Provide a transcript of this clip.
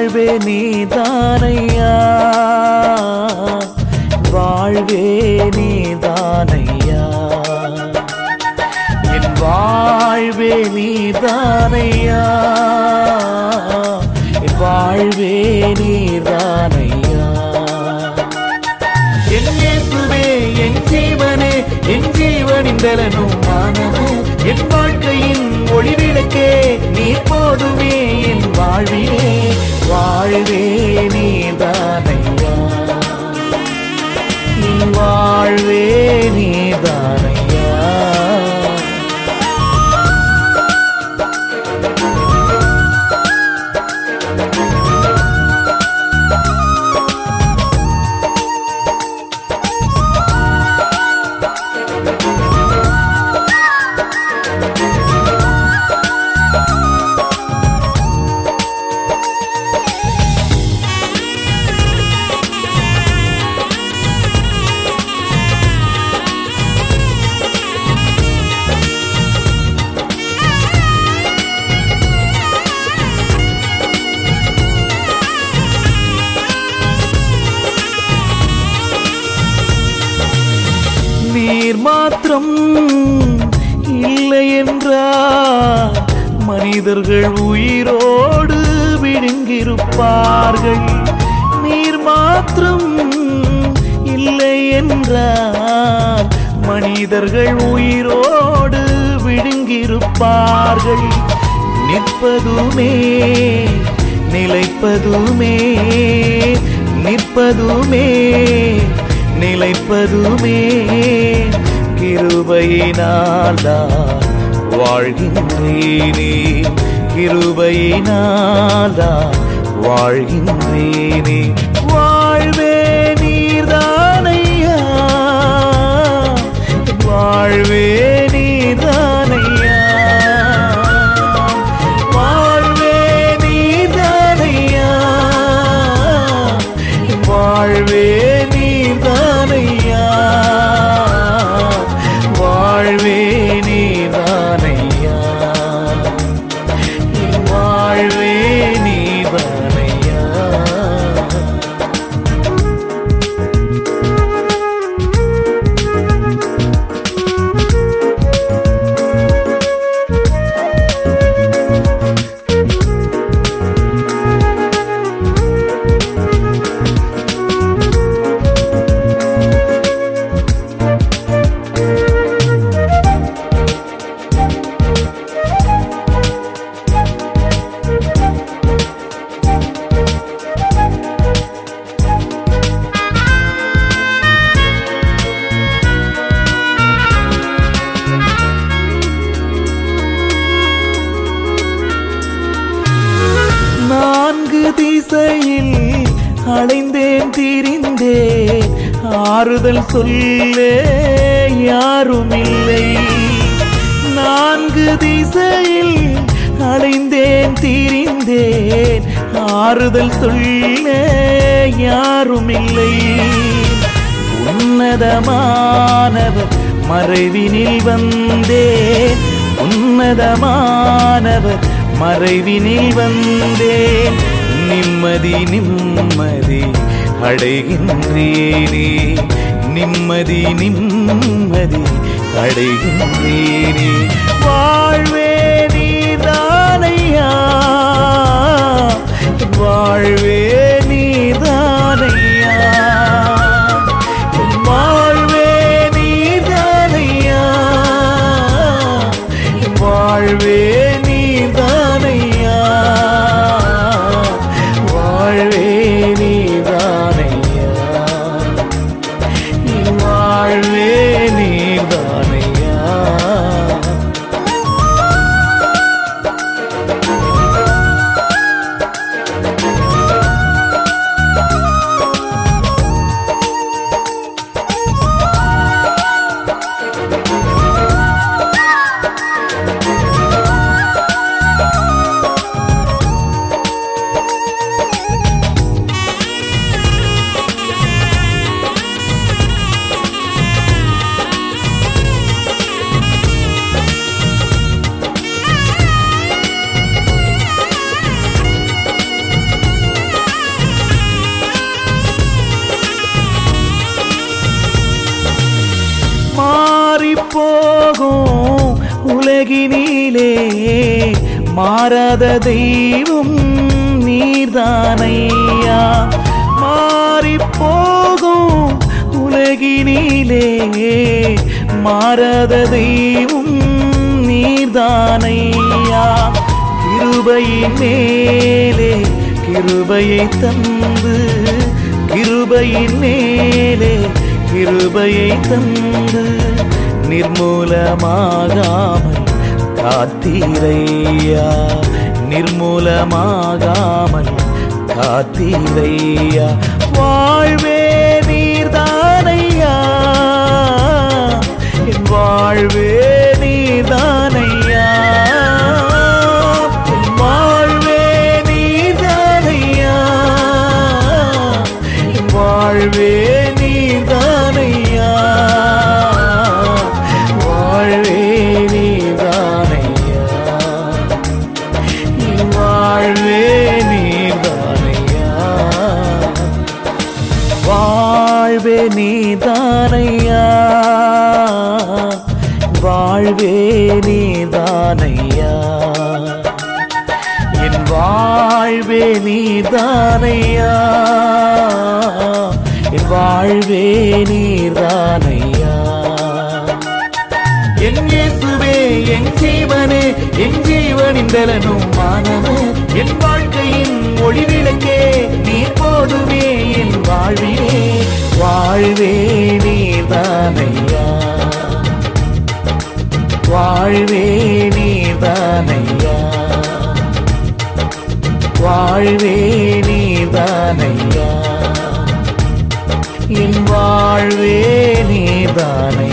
வாழ்வே நீதானையா வாழ்வே நீதானையா என் வாழ்வே நீதானையா என் வாழ்வே நீதானையா என் இயேசுவே என் ஜீவனே என் ஜீவனின் பலனும் மானமே என் வாழ்க்கையின் ஒளிவிளக்கே நீ போதுமே என் வாழ்விலே வாழ்வே நீதானையா என் வாழ்வே நீதானையா நீர் மாத்திரம் இல்லை என்றால் மனிதர்கள் உயிரோடு விழுங்கிருப்பார்கள் நீர் மாத்திரம் இல்லை என்றால் மனிதர்கள் உயிரோடு விழுங்கிருப்பார்கள் நிற்பதுமே நிலைப்பதுமே நிற்பதுமே நிலைப்பதுமே கிருபையினால்தான் வாழ்கின்றேனே கிருபையினால்தான் வாழ்கின்றேனே வாழ்வே நீர்தானையா வாழ்வே நீர்தானையா வாழ்வே நீர்தானையா வாழ்வே நீதானையா வாழ்வே நீதானையா வாழ்வே நீதானையா நான்கு திசையில் அலைந்தேன் திரிந்தேன் ஆறுதல் சொல்ல யாரும் இல்லை நான்கு திசையில் அலைந்தேன் திரிந்தேன் ஆறுதல் சொல்ல யாரும் இல்லை உன்னதமானவர் மறைவினில் வந்தேன் உன்னதமானவர் மறைவினில் வந்தேன் நிம்மதி நிம்மதி அடைகின்றேனே நிம்மதி நிம்மதி அடைகின்றேனே வாழ்வே நீதானையா வாழ்வே நீதானையா வாழ்வே நீதானையா வாழ்வே நீதானையா வாழ்வே நீதானையா வாழ்வே நீதானையா மாறாத தெய்வம் நீர்தானையா மாறி போகும் உலகினிலே மாறாத தெய்வம் நீர்தானையா கிருபையின் மேலே கிருபையை தந்து கிருபையின் மேலே கிருபையை தந்து நிர்மூலமாகாமல் காத்தீரையா நிர்மூலமாகாமல் காத்தீரையா வாழ்வே நீர்தானையா என் வாழ்வே நீர்தானையா என் வாழ்வே நீர்தானையா என் வாழ்வே நீர்தானையா வாழ்வே நீர்தானையா என் வாழ்வே நீர்தானையா வாழ்வே நீதானையா வாழ்வே நீதானையா என் வாழ்வே நீதானையா என் வாழ்வே நீதானையா என் இயேசுவே என் ஜீவனே என் ஜீவனின் பலனும் மானவர் என் வாழ்க்கையின் ஒளி விளக்கே நீ போதுமே என் வாழ்விலே வாழ்வே நீதானையா வாழ்வே நீதானையா வாழ்வே நீதானையா என் வாழ்வே நீதானையா